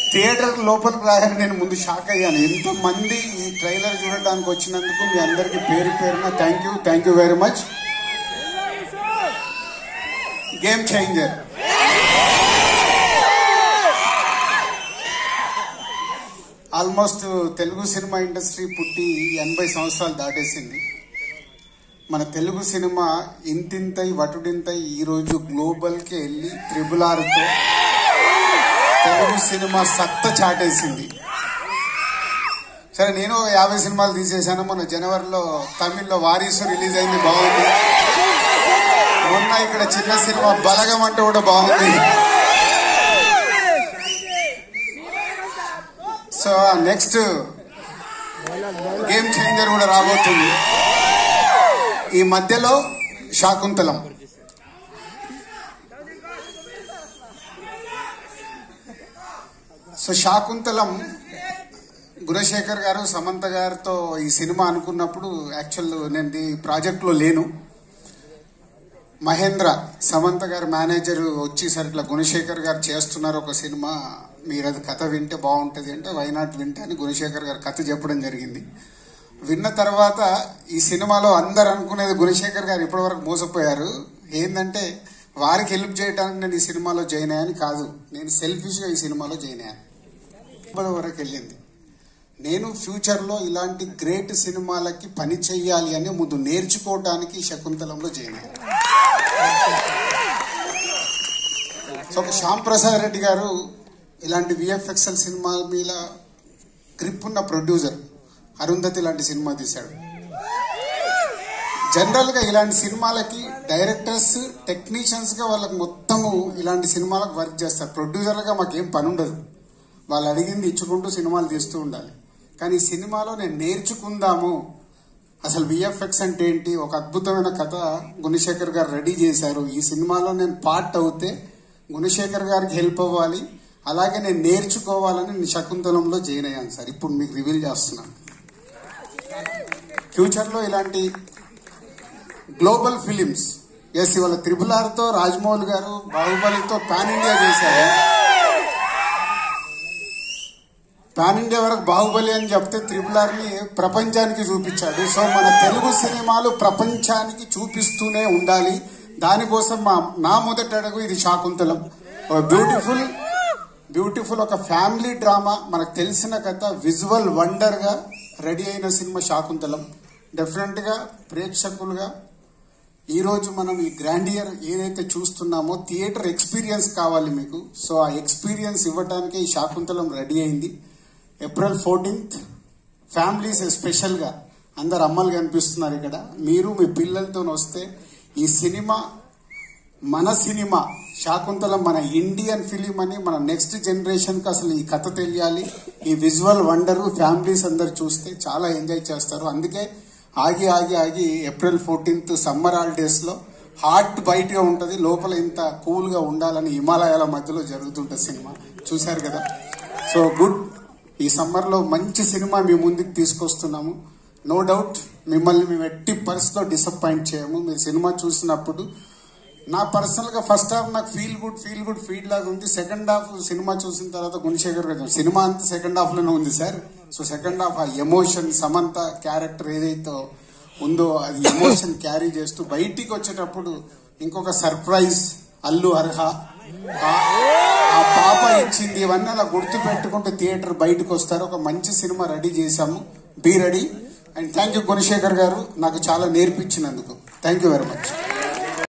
theatre లోపలికి రాగానే నేను ముందు షాక్ అయ్యాను ఎంతమంది ఈ ట్రైలర్ చూడడానికి వచ్చినందుకు మీ అందరికీ పేరు పేరున thank you thank you very much game changer almost Telugu cinema industry పుట్టి ఎనభై సంవత్సరాలు దాటేసింది మన తెలుగు సినిమా ఇంతింతై వటుడింతై ఈరోజు గ్లోబల్కి వెళ్ళి త్రిబుల్ ఆర్తో తెలుగు సినిమా సత్త చాటేసింది సరే నేను ఒక యాభై సినిమాలు తీసేశాను మొన్న జనవరిలో తమిళ్లో వారీసు రిలీజ్ అయింది బాగుంది మొన్న ఇక్కడ చిన్న సినిమా బలగం అంటే కూడా బాగుంది సో నెక్స్ట్ గేమ్ చేంజర్ కూడా రాబోతుంది ఈ మధ్యలో శాకుంతలం సో శాకుంతలం గుణశేఖర్ గారు సమంత గారితో ఈ సినిమా అనుకున్నప్పుడు యాక్చువల్ నేను ఈ ప్రాజెక్ట్లో లేను మహేంద్ర సమంత గారి మేనేజర్ వచ్చి సరే ఇట్లా గుణశేఖర్ గారు చేస్తున్నారు ఒక సినిమా మీరు అది కథ వింటే బాగుంటుంది అంటే వైనాట్ వింటే అని గుణశేఖర్ గారు కథ చెప్పడం జరిగింది విన్న తర్వాత ఈ సినిమాలో అందరు అనుకునేది గుణశేఖర్ గారు ఇప్పటివరకు మోసపోయారు ఏంటంటే వారికి హెల్ప్ చేయడానికి నేను ఈ సినిమాలో జాయిన్ అయ్యాను కాదు నేను సెల్ఫిష్గా ఈ సినిమాలో జాయిన్ అయ్యాను ఇప్పటి వరకు వెళ్ళింది నేను ఫ్యూచర్లో ఇలాంటి గ్రేట్ సినిమాలకి పని చెయ్యాలి అని ముందు నేర్చుకోవడానికి ఈ శకుంతలంలో జాయిన్ అయ్యాను సో ఒక శ్యామ్ ప్రసాద్ రెడ్డి గారు ఇలాంటి విఎఫ్ఎక్స్ఎల్ సినిమా మీద గ్రిప్ ఉన్న ప్రొడ్యూసర్ అరుంధతి లాంటి సినిమా తీశాడు జనరల్ గా ఇలాంటి సినిమాలకి డైరెక్టర్స్ టెక్నీషియన్స్ గా వాళ్ళకి మొత్తము ఇలాంటి సినిమాలకు వర్క్ చేస్తారు ప్రొడ్యూసర్గా మాకేం పని ఉండదు వాళ్ళు అడిగింది ఇచ్చుకుంటూ సినిమాలు తీస్తూ ఉండాలి కానీ ఈ సినిమాలో నేను నేర్చుకుందాము అసలు విఎఫ్ఎక్స్ అంటే ఏంటి ఒక అద్భుతమైన కథ గుణశేఖర్ గారు రెడీ చేశారు ఈ సినిమాలో నేను పార్ట్ అవుతే గుణశేఖర్ గారికి హెల్ప్ అవ్వాలి అలాగే నేను నేర్చుకోవాలని నేను శకుంతలంలో జాయిన్ అయ్యాను సార్ ఇప్పుడు మీకు రివీల్ చేస్తున్నాను ఫ్యూచర్లో ఇలాంటి గ్లోబల్ ఫిలిమ్స్ ఎస్ ఇవాళ త్రిపుల్ ఆర్తో రాజమౌళి గారు బాహుబలితో పాన్ ఇండియా చేశారు పాన్ ఇండియా వరకు బాహుబలి అని చెప్తే త్రిపుల్ ఆర్ని ప్రపంచానికి చూపించాడు సో మన తెలుగు సినిమాలు ప్రపంచానికి చూపిస్తూనే ఉండాలి దానికోసం మా నా మొదటి అడుగు ఇది శాకుంతలం బ్యూటిఫుల్ బ్యూటిఫుల్ ఒక ఫ్యామిలీ డ్రామా మనకు తెలిసిన కథ విజువల్ వండర్ గా రెడీ అయిన సినిమా శాకుంతలం డెఫినెట్ గా ప్రేక్షకులుగా ఈ రోజు మనం ఈ గ్రాండియర్ ఏదైతే చూస్తున్నామో థియేటర్ ఎక్స్పీరియన్స్ కావాలి మీకు సో ఆ ఎక్స్పీరియన్స్ ఇవ్వడానికి ఈ శాకుంతలం రెడీ అయింది ఏప్రిల్ ఫోర్టీన్త్ ఫ్యామిలీస్ స్పెషల్ గా అందరు అమ్మలు కనిపిస్తున్నారు ఇక్కడ మీరు మీ పిల్లలతో వస్తే ఈ సినిమా మన సినిమా శాకుంతలం మన ఇండియన్ ఫిలిం అని మన నెక్స్ట్ జనరేషన్ కి అసలు ఈ కథ తెలియాలి ఈ విజువల్ వండర్ ఫ్యామిలీస్ అందరు చూస్తే చాలా ఎంజాయ్ చేస్తారు అందుకే ఆగి ఆగి ఆగి ఏప్రిల్ ఫోర్టీన్త్ సమ్మర్ హాలిడేస్ లో హార్ట్ బయట గా ఉంటది లోపల ఇంత కూల్ గా ఉండాలని హిమాలయాల మధ్యలో జరుగుతుంటది సినిమా చూశారు కదా సో గుడ్ ఈ సమ్మర్ లో మంచి సినిమా మీ ముందుకు తీసుకొస్తున్నాము నో డౌట్ మిమ్మల్ని మేము ఎట్టి పరిస్థితిలో డిసప్పాయింట్ చేయము మీరు సినిమా చూసినప్పుడు నా పర్సనల్ గా ఫస్ట్ హాఫ్ నాకు feel good feel good feel లాగా ఉంది సెకండ్ హాఫ్ సినిమా చూసిన తర్వాత గుణశేఖర్ గారు సినిమా అంతా సెకండ్ హాఫ్ లోనే ఉంది సార్ సో సెకండ్ హాఫ్ ఆ ఎమోషన్ సమంత క్యారెక్టర్ ఏదైతే ఉందో అది ఎమోషన్ క్యారీ చేస్తూ బయటికి వచ్చేటప్పుడు ఇంకొక సర్ప్రైజ్ అల్లు అర్హ ఆ- ఆ పాప ఇచ్చింది ఇవన్నీ అలా గుర్తు పెట్టుకుంటూ థియేటర్ బయటకు వస్తారు ఒక మంచి సినిమా రెడీ చేశాము be ready and thank you Gunasekhar గారు నాకు చాలా నేర్పించినందుకు థ్యాంక్ యూ వెరీ మచ్